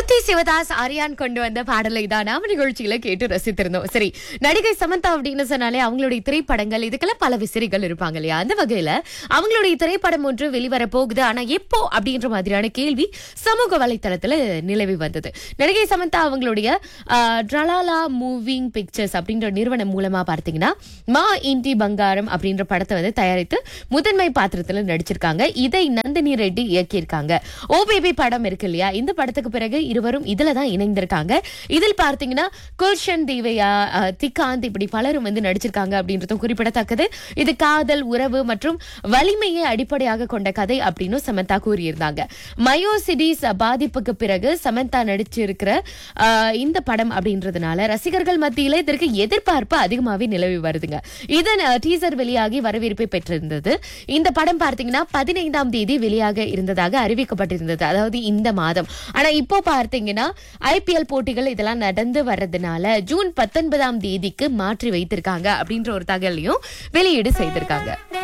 கிருத்தி சிவதாஸ் ஆரியான் கொண்டு வந்த பாடலை தான் நாம நிகழ்ச்சியில கேட்டு ரசித்திருந்தோம் சரி நடிகை சமந்தா அப்படின்னு சொன்னாலே அவங்களுடைய திரைப்படங்கள் இதுக்கெல்லாம் பல விசிறிகள் இருப்பாங்க இல்லையா அந்த வகையில அவங்களுடைய திரைப்படம் ஒன்று வெளிவர போகுது ஆனா எப்போ அப்படின்ற மாதிரியான கேள்வி சமூக வலைத்தளத்துல நிலவி வந்தது நடிகை சமந்தா அவங்களுடைய ட்ரலாலா மூவிங் பிக்சர்ஸ் அப்படின்ற நிறுவனம் மூலமா பார்த்தீங்கன்னா மா இண்டி பங்காரம் அப்படின்ற படத்தை வந்து தயாரித்து முதன்மை பாத்திரத்துல நடிச்சிருக்காங்க இதை நந்தினி ரெட்டி இயக்கியிருக்காங்க ஓ பேபி படம் இருக்கு இல்லையா இந்த படத்துக்கு பிறகு இருவரும் இதுல தான் இணைந்திருக்காங்க இதில் பார்த்தீங்கன்னா குல்ஷன் தேவையா அஹ், திகாந்த் இப்படி பலரும் வந்து நடிச்சிருக்காங்க அப்படின்றதும் குறிப்பிடத்தக்கது இது காதல் உறவு மற்றும் வலிமையை அடிப்படையாக கொண்ட கதை அப்படின்னு சமந்தா கூறியிருந்தாங்க மயோசிடிஸ் பாதிப்புக்கு பிறகு சமந்தா நடிச்சிருக்கிற அஹ், இந்த படம் அப்படின்றதுனால ரசிகர்கள் மத்தியில இதற்கு எதிர்பார்ப்பு அதிகமாவே நிலவி வருதுங்க இதன் டீசர் வெளியாகி வரவேற்பை பெற்றிருந்தது இந்த படம் பார்த்தீங்கன்னா பதினைந்தாம் தேதி வெளியாக இருந்ததாக அறிவிக்கப்பட்டிருந்தது அதாவது இந்த மாதம் ஆனா இப்போ பார்த்தீங்கன்னா ஐபிஎல் போட்டிகள் இதெல்லாம் நடந்து வர்றதுனால ஜூன் பத்தொன்பதாம் தேதிக்கு மாற்றி வைத்திருக்காங்க அப்படின்ற ஒரு தகவலையும் வெளியீடு செய்திருக்காங்க